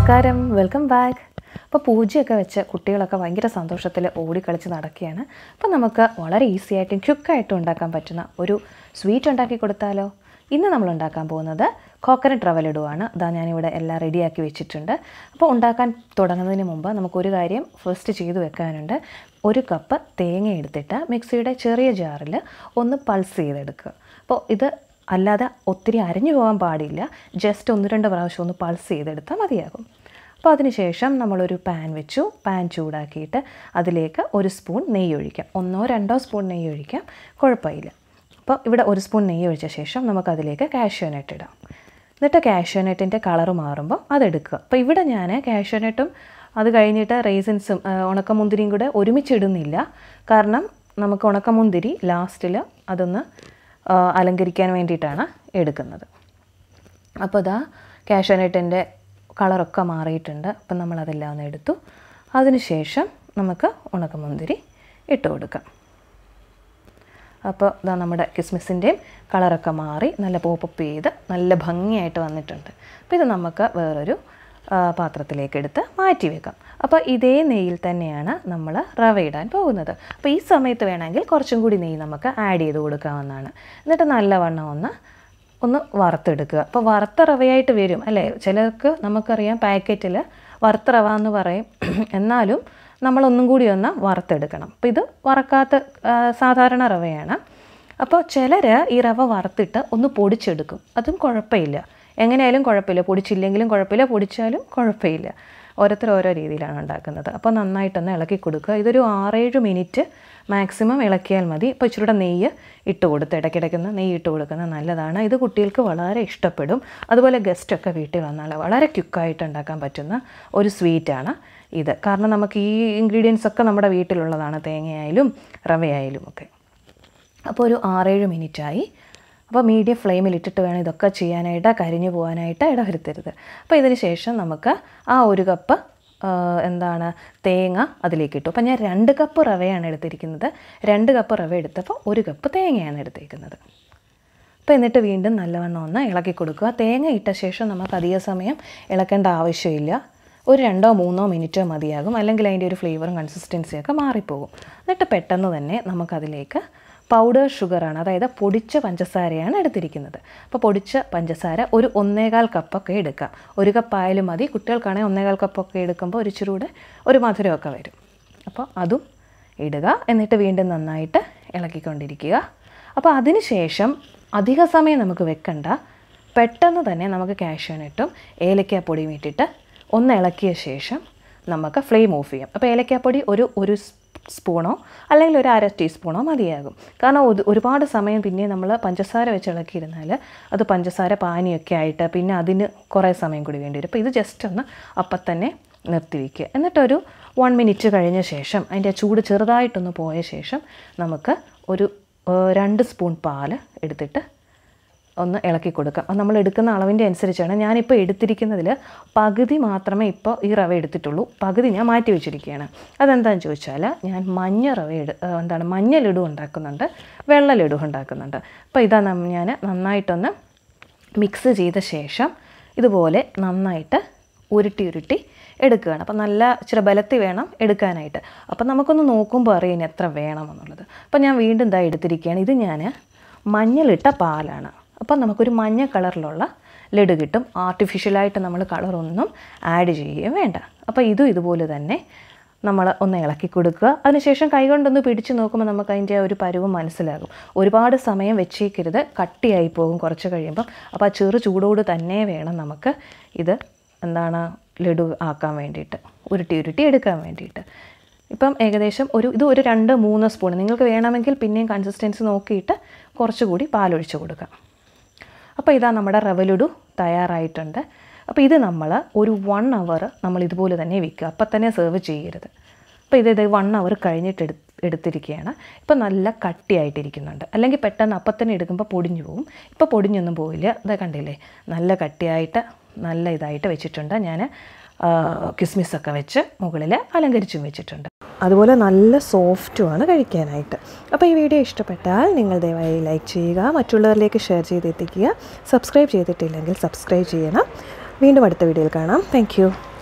നമസ്കാരം welcome back അപ്പോൾ പൂജയൊക്കെ വെച്ച് കുട്ടികളൊക്കെ ഭയങ്കര സന്തോഷത്തിൽ ഓടിക്കളിച്ച് നടക്കുകയാണ് അപ്പോൾ നമുക്ക് വളരെ ഈസി ആയിട്ടും ക്വിക്കായിട്ടും ഉണ്ടാക്കാൻ പറ്റുന്ന ഒരു സ്വീറ്റ് ഉണ്ടാക്കി കൊടുത്താലോ ഇന്ന് നമ്മൾ ഉണ്ടാക്കാൻ പോകുന്നത് കോക്കനട്ട് റവ ലഡുവാണ് അതാ ഞാനിവിടെ എല്ലാം റെഡിയാക്കി വെച്ചിട്ടുണ്ട് അപ്പോൾ ഉണ്ടാക്കാൻ തുടങ്ങുന്നതിന് മുമ്പ് നമുക്കൊരു കാര്യം ഫസ്റ്റ് ചെയ്തു വെക്കാനുണ്ട് ഒരു കപ്പ് തേങ്ങ എടുത്തിട്ട് മിക്സിയുടെ ചെറിയ ജാറിൽ ഒന്ന് പൾസ് ചെയ്തെടുക്കുക അപ്പോൾ ഇത് അല്ലാതെ ഒത്തിരി അരഞ്ഞു പോകാൻ പാടില്ല ജസ്റ്റ് ഒന്ന് രണ്ട് പ്രാവശ്യം ഒന്ന് പൾസ് ചെയ്തെടുത്താൽ മതിയാകും അപ്പോൾ അതിനുശേഷം നമ്മളൊരു പാൻ വെച്ചു പാൻ ചൂടാക്കിയിട്ട് അതിലേക്ക് ഒരു സ്പൂൺ നെയ്യ് ഒഴിക്കാം ഒന്നോ രണ്ടോ സ്പൂൺ നെയ്യ് ഒഴിക്കാം കുഴപ്പമില്ല അപ്പോൾ ഇവിടെ ഒരു സ്പൂൺ നെയ്യ് ഒഴിച്ച ശേഷം നമുക്കതിലേക്ക് കാഷ്യൂനട്ട് ഇടാം എന്നിട്ട് കാഷ്യൂനട്ടിൻ്റെ കളർ മാറുമ്പോൾ അതെടുക്കുക അപ്പോൾ ഇവിടെ ഞാൻ കാഷ്യൂനട്ടും അത് കഴിഞ്ഞിട്ട് റേസിൻസും ഉണക്കമുന്തിരിയും കൂടെ ഒരുമിച്ചിടുന്നില്ല കാരണം നമുക്ക് ഉണക്കമുന്തിരി ലാസ്റ്റിൽ അതൊന്ന് ആ, അലങ്കരിക്കാൻ വേണ്ടിയിട്ടാണ് എടുക്കുന്നത് അപ്പോൾ ഇതാ കാഷ്യൂനട്ടിൻ്റെ കളറൊക്കെ മാറിയിട്ടുണ്ട് അപ്പം നമ്മളതെല്ലാം ഒന്ന് എടുത്തു അതിനുശേഷം നമുക്ക് ഉണക്കമുന്തിരി ഇട്ട് കൊടുക്കാം അപ്പോൾ ഇതാ നമ്മുടെ കിസ്മിസിൻ്റെയും കളറൊക്കെ മാറി നല്ല പോപ്പപ്പ് ചെയ്ത് നല്ല ഭംഗിയായിട്ട് വന്നിട്ടുണ്ട് അപ്പോൾ ഇത് നമുക്ക് വേറൊരു ആ, പാത്രത്തിലേക്ക് എടുത്ത് മാറ്റി വെക്കാം അപ്പോൾ ഇതേ നെയ്യിൽ തന്നെയാണ് നമ്മൾ റവ ഇടാൻ പോകുന്നത് അപ്പോൾ ഈ സമയത്ത് വേണമെങ്കിൽ കുറച്ചും കൂടി നെയ്യ് നമുക്ക് ആഡ് ചെയ്ത് കൊടുക്കാവുന്നതാണ് എന്നിട്ട് നല്ലവണ്ണം ഒന്ന് ഒന്ന് വറുത്തെടുക്കുക അപ്പോൾ വറുത്ത റവയായിട്ട് വരും അല്ലേ ചിലർക്ക് നമുക്കറിയാം പാക്കറ്റിൽ വറുത്ത റവ എന്ന് പറയും എന്നാലും നമ്മളൊന്നും കൂടി ഒന്ന് വറുത്തെടുക്കണം അപ്പോൾ ഇത് വറക്കാത്ത ആ, സാധാരണ റവയാണ് അപ്പോൾ ചിലർ ഈ റവ വറുത്തിട്ട് ഒന്ന് പൊടിച്ചെടുക്കും അതും കുഴപ്പമില്ല എങ്ങനെയായാലും കുഴപ്പമില്ല പൊടിച്ചില്ലെങ്കിലും കുഴപ്പമില്ല പൊടിച്ചാലും കുഴപ്പമില്ല ഓരോരുത്തർ ഓരോ രീതിയിലാണ് ഉണ്ടാക്കുന്നത് അപ്പോൾ നന്നായിട്ടൊന്ന് ഇളക്കി കൊടുക്കുക ഇതൊരു ആറേഴ് മിനിറ്റ് മാക്സിമം ഇളക്കിയാൽ മതി ഇപ്പോൾ ഇച്ചിരൂടെ നെയ്യ് ഇട്ട് കൊടുത്ത് ഇടയ്ക്കിടയ്ക്കൊന്ന് നെയ്യ് ഇട്ട് കൊടുക്കുന്നത് നല്ലതാണ് ഇത് കുട്ടികൾക്ക് വളരെ ഇഷ്ടപ്പെടും അതുപോലെ ഗസ്റ്റൊക്കെ വീട്ടിൽ വന്നാൽ വളരെ ക്വിക്കായിട്ട് ഉണ്ടാക്കാൻ പറ്റുന്ന ഒരു സ്വീറ്റാണ് ഇത് കാരണം നമുക്ക് ഈ ഇൻഗ്രീഡിയൻസ് ഒക്കെ നമ്മുടെ വീട്ടിലുള്ളതാണ് തേങ്ങയായാലും റവയായാലും ഒക്കെ അപ്പോൾ ഒരു ആറേഴ് മിനിറ്റായി അപ്പോൾ മീഡിയം ഫ്ലെയിമിൽ ഇട്ടിട്ട് വേണം ഇതൊക്കെ ചെയ്യാനായിട്ട് കരിഞ്ഞു പോകാനായിട്ട് ഇടവരുത്തരുത് അപ്പോൾ ഇതിന് ശേഷം നമുക്ക് ആ ഒരു കപ്പ് ആ, എന്താണ് തേങ്ങ അതിലേക്ക് ഇട്ടു അപ്പോൾ ഞാൻ രണ്ട് കപ്പ് റവയാണ് എടുത്തിരിക്കുന്നത് രണ്ട് കപ്പ് റവ എടുത്തപ്പോൾ ഒരു കപ്പ് തേങ്ങയാണ് എടുത്തിരിക്കുന്നത് അപ്പോൾ എന്നിട്ട് വീണ്ടും നല്ലവണ്ണം ഒന്ന് ഇളക്കി കൊടുക്കുക തേങ്ങ ഇട്ട ശേഷം നമുക്ക് അധിക സമയം ഇളക്കേണ്ട ആവശ്യമില്ല ഒരു രണ്ടോ മൂന്നോ മിനിറ്റോ മതിയാകും അല്ലെങ്കിൽ അതിൻ്റെ ഒരു ഫ്ലേവറും കൺസിസ്റ്റൻസിയൊക്കെ മാറിപ്പോകും എന്നിട്ട് പെട്ടെന്ന് തന്നെ നമുക്കതിലേക്ക് പൗഡർ ഷുഗറാണ് അതായത് പൊടിച്ച പഞ്ചസാരയാണ് എടുത്തിരിക്കുന്നത് അപ്പോൾ പൊടിച്ച പഞ്ചസാര ഒരു ഒന്നേകാൽ കപ്പൊക്കെ എടുക്കാം ഒരു കപ്പായാലും മതി കുട്ടികൾക്കാണെങ്കിൽ ഒന്നേകാൽ കപ്പൊക്കെ എടുക്കുമ്പോൾ ഒരു ഇച്ചിരൂടെ ഒരു മധുരമൊക്കെ വരും അപ്പോൾ അതും ഇടുക എന്നിട്ട് വീണ്ടും നന്നായിട്ട് ഇളക്കിക്കൊണ്ടിരിക്കുക അപ്പോൾ അതിന് ശേഷം അധിക സമയം നമുക്ക് വെക്കണ്ട പെട്ടെന്ന് തന്നെ നമുക്ക് കാഷ്യൂനട്ടും ഏലക്കാപ്പൊടിയും ഇട്ടിട്ട് ഒന്ന് ഇളക്കിയ ശേഷം നമുക്ക് ഫ്ലെയിം ഓഫ് ചെയ്യാം അപ്പോൾ ഏലക്കാപ്പൊടി ഒരു ഒരു സ് സ്പൂണോ അല്ലെങ്കിൽ ഒരു അര ടീസ്പൂണോ മതിയാകും കാരണം ഒരു- ഒരുപാട് സമയം പിന്നെ നമ്മൾ പഞ്ചസാര വെച്ച് ഇളക്കിയിരുന്നാൽ അത് പഞ്ചസാര പാനിയൊക്കെ ആയിട്ട് പിന്നെ അതിന് കുറേ സമയം കൂടി വേണ്ടി വരും അപ്പോൾ ഇത് ജസ്റ്റ് ഒന്ന് അപ്പം തന്നെ നിർത്തി വയ്ക്കുക എന്നിട്ടൊരു വൺ മിനിറ്റ് കഴിഞ്ഞ ശേഷം അതിൻ്റെ ചൂട് ചെറുതായിട്ടൊന്ന് പോയ ശേഷം നമുക്ക് ഒരു ഏഹ്, രണ്ട് സ്പൂൺ പാല് എടുത്തിട്ട് ഒന്ന് ഇളക്കി കൊടുക്കാം അത് നമ്മൾ എടുക്കുന്ന അളവിൻ്റെ അനുസരിച്ചാണ് ഞാനിപ്പോൾ എടുത്തിരിക്കുന്നതിൽ പകുതി മാത്രമേ ഇപ്പോൾ ഈ റവ എടുത്തിട്ടുള്ളൂ പകുതി ഞാൻ മാറ്റി വെച്ചിരിക്കുകയാണ് അതെന്താണെന്ന് ചോദിച്ചാൽ ഞാൻ മഞ്ഞ റവ എടു ഏഹ് എന്താണ് മഞ്ഞ ലഡു ഉണ്ടാക്കുന്നുണ്ട് വെള്ള ലഡു ഉണ്ടാക്കുന്നുണ്ട് അപ്പോൾ ഇതാ നം- ഞാൻ നന്നായിട്ടൊന്ന് മിക്സ് ചെയ്ത ശേഷം ഇതുപോലെ നന്നായിട്ട് ഉരുട്ടി ഉരുട്ടി എടുക്കുകയാണ് അപ്പം നല്ല ഇച്ചിരി ബലത്തിൽ വേണം എടുക്കാനായിട്ട് അപ്പം നമുക്കൊന്ന് നോക്കുമ്പോൾ അറിയാം ഇനി എത്ര വേണമെന്നുള്ളത് അപ്പം ഞാൻ വീണ്ടും ഇതാ എടുത്തിരിക്കുകയാണ് ഇത് ഞാൻ മഞ്ഞളിട്ട പാലാണ് അപ്പം നമുക്കൊരു മഞ്ഞ കളറിലുള്ള ലഡു കിട്ടും ആർട്ടിഫിഷ്യലായിട്ട് നമ്മൾ കളറൊന്നും ആഡ് ചെയ്യുകയും വേണ്ട അപ്പോൾ ഇതും ഇതുപോലെ തന്നെ നമ്മൾ ഒന്ന് ഇളക്കി കൊടുക്കുക അതിനുശേഷം കൈകൊണ്ടൊന്ന് പിടിച്ച് നോക്കുമ്പോൾ നമുക്ക് അതിൻ്റെ ഒരു പരുവം മനസ്സിലാകും ഒരുപാട് സമയം വെച്ചേക്കരുത് കട്ടിയായി പോകും കുറച്ച് കഴിയുമ്പം അപ്പോൾ ആ ചെറു ചൂടോട് തന്നെ വേണം നമുക്ക് ഇത് എന്താണ് ലഡു ആക്കാൻ വേണ്ടിയിട്ട് ഉരുട്ടി ഉരുട്ടി എടുക്കാൻ വേണ്ടിയിട്ട് ഇപ്പം ഏകദേശം ഒരു ഇത് ഒരു രണ്ട് മൂന്ന് സ്പൂൺ നിങ്ങൾക്ക് വേണമെങ്കിൽ പിന്നെയും കൺസിസ്റ്റൻസി നോക്കിയിട്ട് കുറച്ചുകൂടി പാലൊഴിച്ച് കൊടുക്കാം അപ്പോൾ ഇതാ നമ്മുടെ റവലുഡു തയ്യാറായിട്ടുണ്ട് അപ്പോൾ ഇത് നമ്മൾ ഒരു വൺ അവർ നമ്മൾ ഇതുപോലെ തന്നെ വെക്കുക അപ്പം തന്നെ സെർവ് ചെയ്യരുത് അപ്പോൾ ഇത് ഇത് വൺ അവർ കഴിഞ്ഞിട്ട് എടു എടുത്തിരിക്കുകയാണ് ഇപ്പം നല്ല കട്ടിയായിട്ടിരിക്കുന്നുണ്ട് അല്ലെങ്കിൽ പെട്ടെന്ന് അപ്പം തന്നെ എടുക്കുമ്പോൾ പൊടിഞ്ഞു പോകും ഇപ്പോൾ പൊടിഞ്ഞൊന്നും പോയില്ല ഇതാ കണ്ടില്ലേ നല്ല കട്ടിയായിട്ട് നല്ല ഇതായിട്ട് വെച്ചിട്ടുണ്ട് ഞാൻ കിസ്മിസൊക്കെ വെച്ച് മുകളിൽ അലങ്കരിച്ചും വെച്ചിട്ടുണ്ട് അതുപോലെ നല്ല സോഫ്റ്റുമാണ് കഴിക്കാനായിട്ട് അപ്പോൾ ഈ വീഡിയോ ഇഷ്ടപ്പെട്ടാൽ നിങ്ങൾ ദയവായി ലൈക്ക് ചെയ്യുക മറ്റുള്ളവരിലേക്ക് ഷെയർ ചെയ്ത് എത്തിക്കുക സബ്സ്ക്രൈബ് ചെയ്തിട്ടില്ലെങ്കിൽ സബ്സ്ക്രൈബ് ചെയ്യണം വീണ്ടും അടുത്ത വീഡിയോയിൽ കാണാം താങ്ക്